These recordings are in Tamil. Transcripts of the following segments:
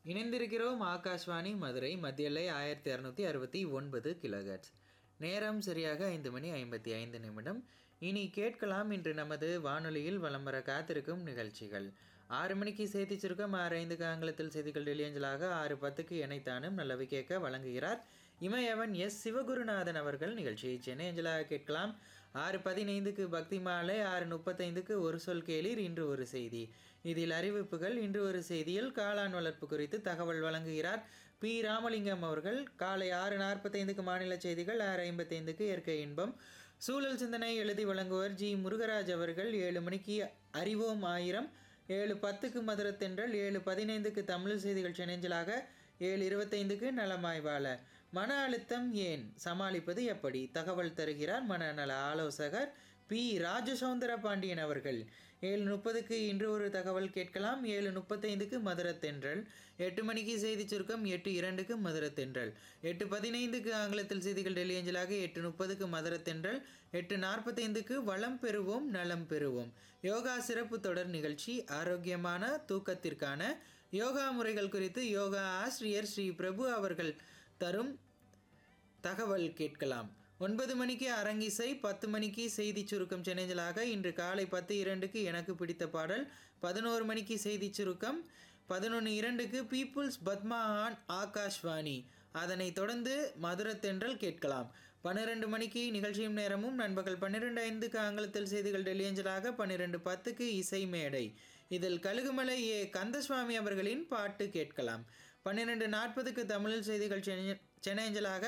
இணைந்திருக்கிறோம் ஆகாஷ்வாணி மதுரை மத்திய எல்லை ஆயிரத்தி இரநூத்தி அறுபத்தி ஒன்பது கிலோஹெர்ட்ஸ் நேரம் சரியாக ஐந்து மணி ஐம்பத்தி ஐந்து நிமிடம் இனி கேட்கலாம் இன்று நமது வானொலியில் வலம் வர காத்திருக்கும் நிகழ்ச்சிகள் ஆறு மணிக்கு செய்தி சுருக்கம் ஆறு ஐந்துக்கு ஆங்கிலத்தில் செய்திகள் டெலியஞ்சலாக ஆறு பத்துக்கு இணைத்தானும் நல்லவை கேட்க வழங்குகிறார் இமயவன் எஸ் சிவகுருநாதன் அவர்கள் நிகழ்ச்சியை சென்னை அஞ்சலாக கேட்கலாம் ஆறு பதினைந்துக்கு பக்தி மாலை ஆறு முப்பத்தைந்துக்கு ஒரு சொல் கேளீர் இன்று ஒரு செய்தி இதில் அறிவிப்புகள் இன்று ஒரு செய்தியில் காளான் வளர்ப்பு குறித்து தகவல் வழங்குகிறார் பி ராமலிங்கம் அவர்கள் காலை ஆறு நாற்பத்தைந்துக்கு மாநில செய்திகள் ஆறு ஐம்பத்தைந்துக்கு இயற்கை இன்பம் சூழல் சிந்தனை எழுதி வழங்குவர் ஜி முருகராஜ் அவர்கள் ஏழு மணிக்கு அறிவோம் ஆயிரம் ஏழு பத்துக்கு மதுரத்தென்றல் ஏழு பதினைந்துக்கு தமிழ் செய்திகள் செனஞ்சலாக ஏழு இருபத்தைந்துக்கு நலமாய் வாழ மன அழுத்தம் ஏன் சமாளிப்பது எப்படி தகவல் தருகிறார் மனநல ஆலோசகர் பி ராஜசௌந்தர பாண்டியன் அவர்கள் ஏழு முப்பதுக்கு இன்று ஒரு தகவல் கேட்கலாம் ஏழு முப்பத்தைந்துக்கு மதுரத்தென்றல் எட்டு மணிக்கு செய்தி சுருக்கம் எட்டு இரண்டுக்கு மதுரத்தென்றல் எட்டு பதினைந்துக்கு ஆங்கிலத்தில் செய்திகள் டெல்லி அஞ்சலாக எட்டு முப்பதுக்கு மதுரத்தென்றல் எட்டு நாற்பத்தைந்துக்கு வளம் பெறுவோம் நலம் பெறுவோம் யோகா சிறப்பு தொடர் நிகழ்ச்சி ஆரோக்கியமான தூக்கத்திற்கான யோகா முறைகள் குறித்து யோகா ஆசிரியர் ஸ்ரீ பிரபு அவர்கள் தரும் தகவல் கேட்கலாம் ஒன்பது மணிக்கு அரங்கிசை பத்து மணிக்கு செய்தி சுருக்கம் சென்னைஞ்சலாக இன்று காலை பத்து இரண்டுக்கு எனக்கு பிடித்த பாடல் பதினோரு மணிக்கு செய்தி சுருக்கம் பதினொன்று இரண்டுக்கு பீப்புள்ஸ் பத்மா ஆன் ஆகாஷ்வாணி அதனைத் தொடர்ந்து மதுரத்தென்றல் கேட்கலாம் பன்னிரெண்டு மணிக்கு நிகழ்ச்சியும் நேரமும் நண்பகல் பன்னிரெண்டு ஐந்துக்கு ஆங்கிலத்தில் செய்திகள் டெல்லியஞ்சலாக பன்னிரெண்டு பத்துக்கு இசை மேடை இதில் கழுகுமலை ஏ கந்தசுவாமி அவர்களின் பாட்டு கேட்கலாம் பன்னிரெண்டு நாற்பதுக்கு தமிழில் செய்திகள் சென்னை சென்னையஞ்சலாக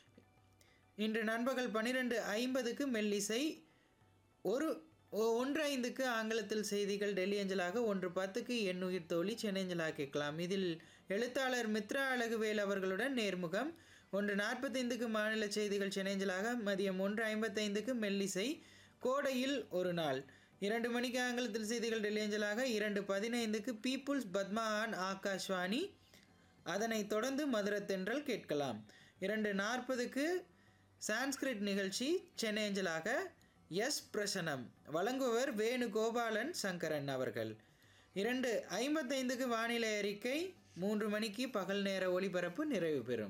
இன்று நண்பகல் பன்னிரெண்டு ஐம்பதுக்கு மெல்லிசை ஒரு ஒ- ஒன்று ஐந்துக்கு ஆங்கிலத்தில் செய்திகள் டெல்லி அஞ்சலாக ஒன்று பத்துக்கு எண்ணுயிர் தோழி சென்னைஞ்சலாக கேட்கலாம் இதில் எழுத்தாளர் மித்ரா அழகுவேல் அவர்களுடன் நேர்முகம் ஒன்று நாற்பத்தைந்துக்கு மாநில செய்திகள் சென்னைஞ்சலாக மதியம் ஒன்று ஐம்பத்தைந்துக்கு மெல்லிசை கோடையில் ஒரு நாள் இரண்டு மணிக்கு ஆங்கிலத்தில் செய்திகள் டெல்லி அஞ்சலாக இரண்டு பதினைந்துக்கு பீப்புள்ஸ் பத்மா ஆன் ஆகாஷ்வாணி அதனைத் தொடர்ந்து மதுரத்தென்றல் கேட்கலாம் இரண்டு நாற்பதுக்கு சான்ஸ்கிரிட் நிகழ்ச்சி சென்னையஞ்சலாக எஸ் பிரசனம் வழங்குவர் வேணுகோபாலன் சங்கரன் அவர்கள் இரண்டு ஐம்பத்தைந்துக்கு வானிலை அறிக்கை மூன்று மணிக்கு பகல் நேர ஒளிபரப்பு நிறைவு பெறும்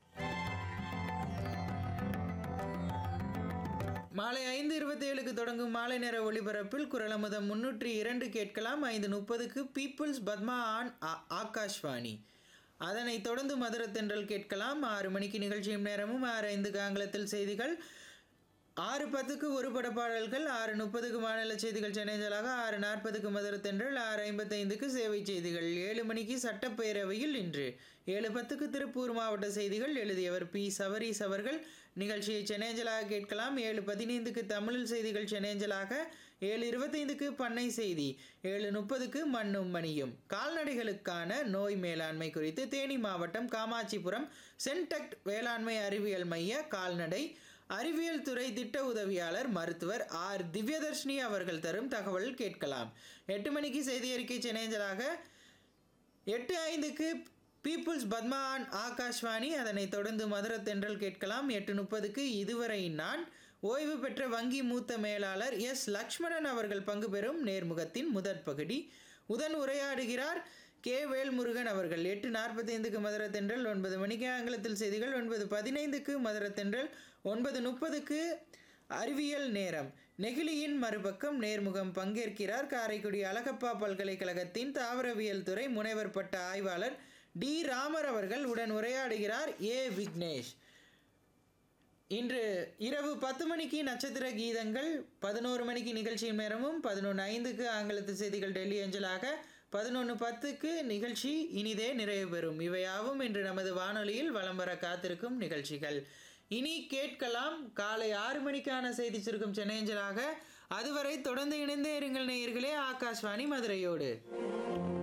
மாலை ஐந்து இருபத்தி ஏழுக்கு தொடங்கும் மாலை நேர ஒளிபரப்பில் குரலமுதம் முன்னூற்றி இரண்டு கேட்கலாம் ஐந்து முப்பதுக்கு பீப்புள்ஸ் பத்மா ஆன் ஆ- ஆகாஷ்வாணி அதனைத் தொடர்ந்து மதுரத்தென்றல் கேட்கலாம் ஆறு மணிக்கு நிகழ்ச்சியும் நேரமும் ஆறு ஐந்துக்கு ஆங்கிலத்தில் செய்திகள் ஆறு பத்துக்கு ஒரு பட பாடல்கள் ஆறு முப்பதுக்கு மாநில செய்திகள் சென்னைஞ்சலாக ஆறு நாற்பதுக்கு மதுரத்தென்றல் ஆறு ஐம்பத்தைந்துக்கு சேவை செய்திகள் ஏழு மணிக்கு சட்டப்பேரவையில் இன்று ஏழு பத்துக்கு திருப்பூர் மாவட்ட செய்திகள் எழுதியவர் பி சவரீஸ் அவர்கள் நிகழ்ச்சியை சென்னைஞ்சலாக கேட்கலாம் ஏழு பதினைந்துக்கு தமிழில் செய்திகள் சென்னைஞ்சலாக ஏழு இருபத்தைந்துக்கு பண்ணை செய்தி ஏழு முப்பதுக்கு மண்ணும் மணியும் கால்நடைகளுக்கான நோய் மேலாண்மை குறித்து தேனி மாவட்டம் காமாட்சிபுரம் சென்டெக்ட் வேளாண்மை அறிவியல் மைய கால்நடை அறிவியல் துறை திட்ட உதவியாளர் மருத்துவர் ஆர் திவ்யதர்ஷினி அவர்கள் தரும் தகவல் கேட்கலாம் எட்டு மணிக்கு செய்தி அறிக்கை சென்னைஞ்சலாக எட்டு ஐந்துக்கு பீப்புள்ஸ் பத்மான் ஆகாஷ்வாணி அதனைத் தொடர்ந்து மதுரத்தென்றல் கேட்கலாம் எட்டு முப்பதுக்கு இதுவரை நான் ஓய்வு பெற்ற வங்கி மூத்த மேலாளர் எஸ் லக்ஷ்மணன் அவர்கள் பங்கு பெறும் நேர்முகத்தின் முதற் பகுதி உடன் உரையாடுகிறார் கே வேல்முருகன் அவர்கள் எட்டு நாற்பத்தைந்துக்கு மதுரத்தென்றல் ஒன்பது மணிக்கு ஆங்கிலத்தில் செய்திகள் ஒன்பது பதினைந்துக்கு மதுரத்தென்றல் ஒன்பது முப்பதுக்கு அறிவியல் நேரம் நெகிழியின் மறுபக்கம் நேர்முகம் பங்கேற்கிறார் காரைக்குடி அழகப்பா பல்கலைக்கழகத்தின் தாவரவியல் துறை முனைவர் பட்ட ஆய்வாளர் டி ராமர் அவர்கள் உடன் உரையாடுகிறார் ஏ விக்னேஷ் இன்று இரவு பத்து மணிக்கு நட்சத்திர கீதங்கள் பதினோரு மணிக்கு நிகழ்ச்சியின் நேரமும் பதினொன்று ஐந்துக்கு ஆங்கிலத்து செய்திகள் டெல்லி அஞ்சலாக பதினொன்று பத்துக்கு நிகழ்ச்சி இனிதே நிறைவு பெறும் இவையாவும் இன்று நமது வானொலியில் வலம் வர காத்திருக்கும் நிகழ்ச்சிகள் இனி கேட்கலாம் காலை ஆறு மணிக்கான செய்தி சுருக்கம் சென்னையஞ்சலாக அதுவரை தொடர்ந்து இணைந்தே இருங்கள் நேயர்களே ஆகாஷ்வாணி மதுரையோடு